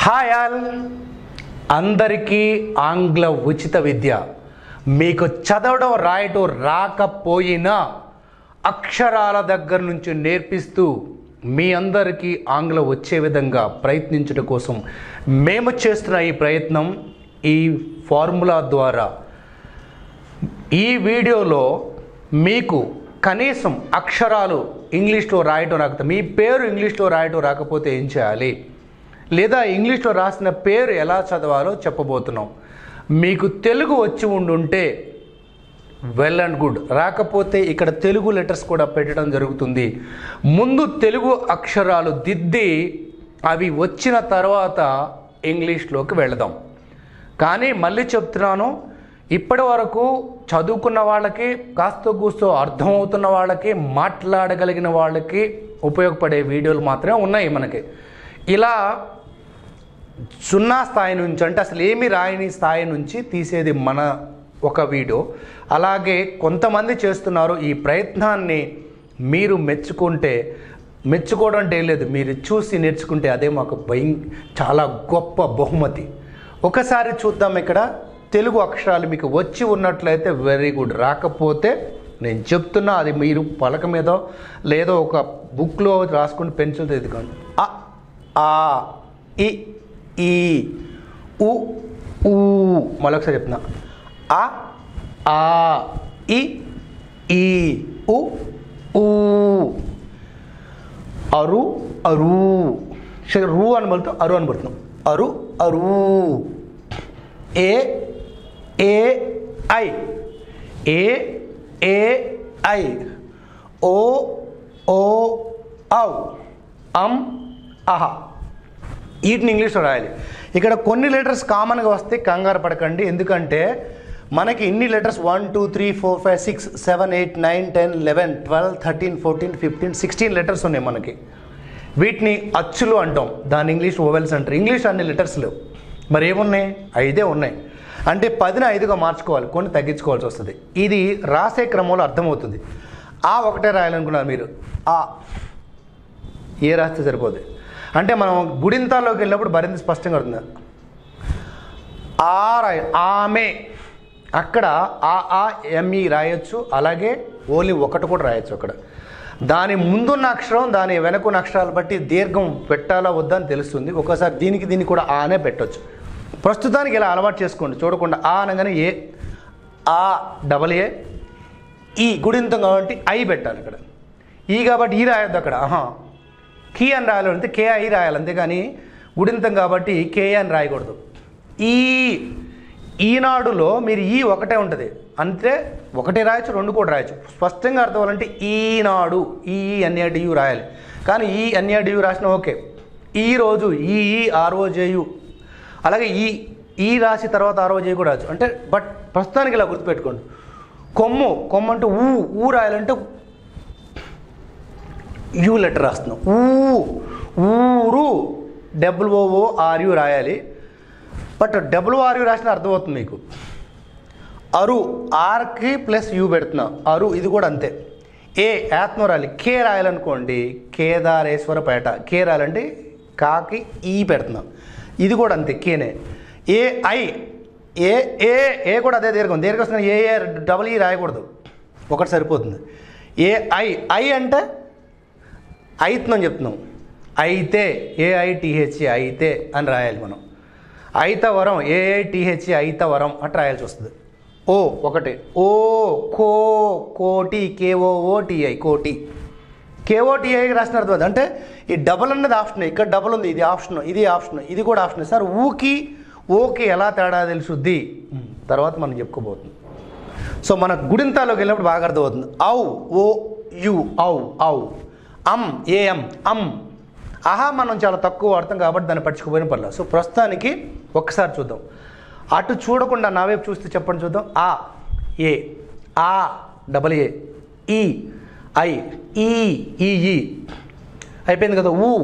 hi all అందరికీ ఆంగ్ల ఉచిత విద్య మీకు చదవడం రాయటం రాకపోయినా అక్షరాల దగ్గర నుంచి నేర్పిస్తూ మీ అందరికీ ఆంగ్లం వచ్చే విధంగా ప్రయత్నించడం కోసం మేము చేస్తున్న ఈ ప్రయత్నం ఈ ఫార్ములా ద్వారా ఈ వీడియోలో మీకు కనీసం అక్షరాలు ఇంగ్లీష్లో రాయటం రాకపోతే మీ పేరు ఇంగ్లీష్లో రాయటం రాకపోతే ఏం చేయాలి లేదా ఇంగ్లీష్లో రాసిన పేరు ఎలా చదవాలో చెప్పబోతున్నాం మీకు తెలుగు వచ్చి ఉండుంటే వెల్ అండ్ గుడ్ రాకపోతే ఇక్కడ తెలుగు లెటర్స్ కూడా పెట్టడం జరుగుతుంది ముందు తెలుగు అక్షరాలు దిద్ది అవి వచ్చిన తర్వాత ఇంగ్లీష్లోకి వెళదాం కానీ మళ్ళీ చెప్తున్నాను ఇప్పటి వరకు చదువుకున్న వాళ్ళకి కాస్త కూస్తో అర్థమవుతున్న వాళ్ళకి మాట్లాడగలిగిన వాళ్ళకి ఉపయోగపడే వీడియోలు మాత్రమే ఉన్నాయి మనకి ఇలా సున్నా స్థాయి నుంచి అంటే అసలు ఏమి రాయని స్థాయి నుంచి తీసేది మన ఒక వీడియో అలాగే కొంతమంది చేస్తున్నారు ఈ ప్రయత్నాన్ని మీరు మెచ్చుకుంటే మెచ్చుకోవడం అంటే ఏం లేదు మీరు చూసి నేర్చుకుంటే అదే మాకు భయం చాలా గొప్ప బహుమతి ఒకసారి చూద్దాం ఇక్కడ తెలుగు అక్షరాలు మీకు వచ్చి ఉన్నట్లయితే వెరీ గుడ్ రాకపోతే నేను చెప్తున్నా అది మీరు పలక మీద లేదో ఒక బుక్లో రాసుకుని పెన్సిల్తో ఎదుకోండి అ ఆ ఇ ఈ ఉ ఊ మరొకసారి చెప్తున్నా అ ఆ ఇ ఈ ఉ ఊ అరు అరు సరే రు అని బలుతాం అరు అని పడుతున్నాం అరు అరు ఏ A I A A I O ఓ ఔ అమ్ అహ వీటిని ఇంగ్లీష్లో రాయాలి ఇక్కడ కొన్ని లెటర్స్ కామన్గా వస్తే కంగారు పడకండి ఎందుకంటే మనకి ఇన్ని letters one two three four five six seven eight nine ten eleven twelve thirteen fourteen fifteen sixteen letters ఉన్నాయి మనకి వీటిని అచ్చులు అంటాం దాని ఇంగ్లీష్ ఓవెల్స్ అంటారు ఇంగ్లీష్ అన్ని లెటర్స్ లేవు మరి ఏమున్నాయి ఐదే ఉన్నాయి అంటే పదిని ఐదుగా మార్చుకోవాలి కొన్ని తగ్గించుకోవాల్సి వస్తుంది ఇది రాసే క్రమంలో అర్థమవుతుంది ఆ ఒకటే రాయాలనుకున్నారు మీరు ఆ ఏ రాస్తే సరిపోదు అంటే మనం గుడింతాల్లోకి వెళ్ళినప్పుడు మరింత స్పష్టంగా అవుతుంది ఆ రాయ ఆమె అక్కడ ఆ ఆ ఎంఈ రాయొచ్చు అలాగే ఓన్లీ ఒకటి కూడా రాయొచ్చు అక్కడ దాని ముందున్న అక్షరం దాని వెనకున్న అక్షరాలు బట్టి దీర్ఘం పెట్టాలా వద్దా అని తెలుస్తుంది ఒక్కోసారి దీనికి దీనికి కూడా ఆ అనే పెట్టొచ్చు ప్రస్తుతానికి ఇలా అలవాటు చేసుకోండి చూడకుండా ఆ అనగానే ఏ ఆ డబల్ ఏ ఈ గుడింతం కాబట్టి ఐ పెట్టాలి ఇక్కడ ఈ కాబట్టి ఈ రాయొద్దు అక్కడ ఆహా కీ అని రాయాలంటే కే ఐ రాయాలి అంతేగాని గుడింతం కాబట్టి కే అని రాయకూడదు ఈ ఈనాడులో మీరు ఈ ఒకటే ఉంటుంది అంతే ఒకటే రాయొచ్చు రెండు కూడా రాయొచ్చు స్పష్టంగా అర్థం అవ్వాలంటే ఈనాడు ఈ ఎన్ఏడియు రాయాలి కానీ ఈ ఎన్ఏడియు రాసిన ఓకే ఈ రోజు ఈ ఈ ఆర్ఓజేయు అలాగే ఈ ఈ రాసి తర్వాత ఆర్ఓజేయు కూడా రాయొచ్చు అంటే బట్ ప్రస్తుతానికి ఇలా గుర్తుపెట్టుకోండి కొమ్ము కొమ్ము అంటే ఊ ఊ రాయాలంటే యూ లెటర్ రాస్తున్నాం ఊ ఊరు డబ్ల్యూ ఓ ఆర్యు రాయాలి బట్ డబ్ల్యూ ఆర్యు రాసిన అర్థమవుతుంది మీకు అరు ఆర్కి ప్లస్ యూ పెడుతున్నా అరు ఇది కూడా అంతే ఏ యాత్మ రాయాలి కే రాయాలనుకోండి కేదారేశ్వరపేట కే రాయాలంటే కాకి ఈ పెడుతున్నాం ఇది కూడా అంతే కేనే ఏ ఐ ఏ ఏ ఏ కూడా అదే దీర్ఘం దీర్ఘం ఏ ఏ డబల్ ఈ రాయకూడదు ఒకటి సరిపోతుంది ఏ ఐ ఐ అంటే అయిత్నం చెప్తున్నాం అయితే ఏఐటిహెచ్ఏ అయితే అని రాయాలి మనం ఐతవరం ఏఐటిహెచ్ఏ ఐతవరం అట్లా రాయాల్సి వస్తుంది ఓ ఒకటి ఓ కో కోటి కేఓఓటిఐ కోటి కేఓటిఐ రాసిన అర్థం అది అంటే ఈ డబుల్ అన్నది ఆప్షన్ ఇక్కడ డబుల్ ఉంది ఇది ఆప్షన్ ఇది ఆప్షన్ ఇది కూడా ఆప్షన్ సార్ ఊకి ఓకి ఎలా తేడా తెలుసుద్ది తర్వాత మనం చెప్పుకోబోతుంది సో మన గుడింతాలోకి వెళ్ళినప్పుడు బాగా అర్థమవుతుంది ఔ ఓ యు ఔ ఔ అమ్ ఏఎం అమ్ ఆహా మనం చాలా తక్కువ వాడతాం కాబట్టి దాన్ని పట్టించుకోపోయిన పర్లేదు సో ప్రస్తుతానికి ఒక్కసారి చూద్దాం అటు చూడకుండా నా వైపు చూస్తే చెప్పండి చూద్దాం ఆ ఏ ఆ డబల్ ఏ ఈ ఐ ఈ ఈ ఈ అయిపోయింది కదా ఊ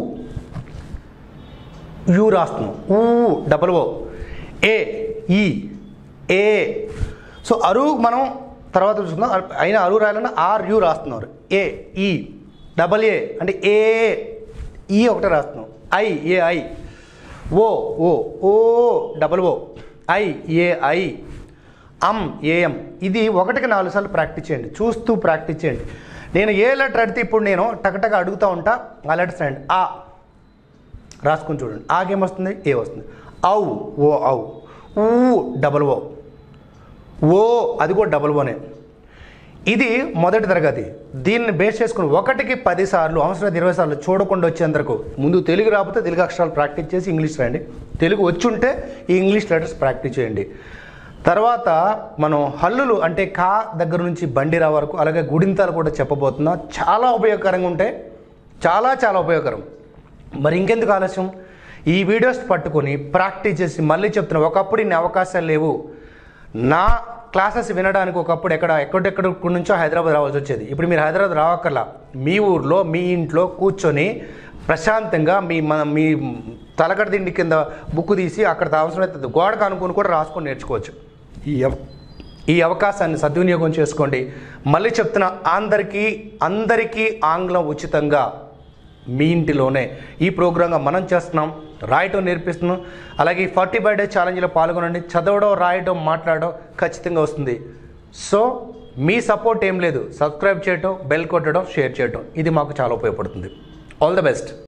యూ రాస్తున్నాం ఊ డబల్ ఓ ఏ ఈ ఏ సో అరువు మనం తర్వాత చూసుకుందాం అయినా అరువు రాయాలన్నా ఆర్ యూ రాస్తున్నారు ఏ ఈ డబల్ ఏ అంటే ఏ ఈ ఒకటే రాస్తున్నాం I A I O O O double O I A I am AM ఇది ఒకటికి నాలుగు సార్లు ప్రాక్టీస్ చేయండి చూస్తూ ప్రాక్టీస్ చేయండి నేను ఏ లెటర్ అడిగితే ఇప్పుడు నేను టకటక అడుగుతూ ఉంటా ఆ లెటర్స్ అండి ఆ రాసుకొని చూడండి ఆగేమొస్తుంది ఏ వస్తుంది ఔ ఓ ఔ ఊ డబల్ ఓ ఓ అది కూడా డబల్ ఓనే ఇది మొదటి తరగతి దీన్ని బేస్ చేసుకుని ఒకటికి పది సార్లు అవసరం ఇరవై సార్లు చూడకుండా వచ్చేందుకు ముందు తెలుగు రాకపోతే తెలుగు అక్షరాలు ప్రాక్టీస్ చేసి ఇంగ్లీష్ రాయండి తెలుగు వచ్చుంటే ఈ ఇంగ్లీష్ లెటర్స్ ప్రాక్టీస్ చేయండి తర్వాత మనం హల్లులు అంటే కా దగ్గర నుంచి బండిరా వరకు అలాగే గుడింతాలు కూడా చెప్పబోతున్నా చాలా ఉపయోగకరంగా ఉంటాయి చాలా చాలా ఉపయోగకరం మరి ఇంకెందుకు ఆలస్యం ఈ వీడియోస్ పట్టుకొని ప్రాక్టీస్ చేసి మళ్ళీ చెప్తున్నా ఒకప్పుడు ఇన్ని అవకాశాలు లేవు నా క్లాసెస్ వినడానికి ఒకప్పుడు ఎక్కడ ఎక్కడెక్కడ నుంచో హైదరాబాద్ రావాల్సి వచ్చేది ఇప్పుడు మీరు హైదరాబాద్ రావక్కర్లా మీ ఊర్లో మీ ఇంట్లో కూర్చొని ప్రశాంతంగా మీ మన మీ తలకడ దిండి కింద బుక్ తీసి అక్కడ అవసరమైతే గోడకు అనుకుని కూడా రాసుకొని నేర్చుకోవచ్చు ఈ అవ- ఈ అవకాశాన్ని సద్వినియోగం చేసుకోండి మళ్ళీ చెప్తున్నా అందరికీ అందరికీ ఆంగ్లం ఉచితంగా మీ ఇంటిలోనే ఈ ప్రోగ్రాంగా మనం చేస్తున్నాం రాయటం నేర్పిస్తున్నాం అలాగే ఈ ఫార్టీ బై డే ఛాలెంజ్లో పాల్గొనండి చదవడం రాయడం మాట్లాడడం ఖచ్చితంగా వస్తుంది సో మీ సపోర్ట్ ఏం లేదు సబ్స్క్రైబ్ చేయటం బెల్ కొట్టడం షేర్ చేయటం ఇది మాకు చాలా ఉపయోగపడుతుంది ఆల్ ద బెస్ట్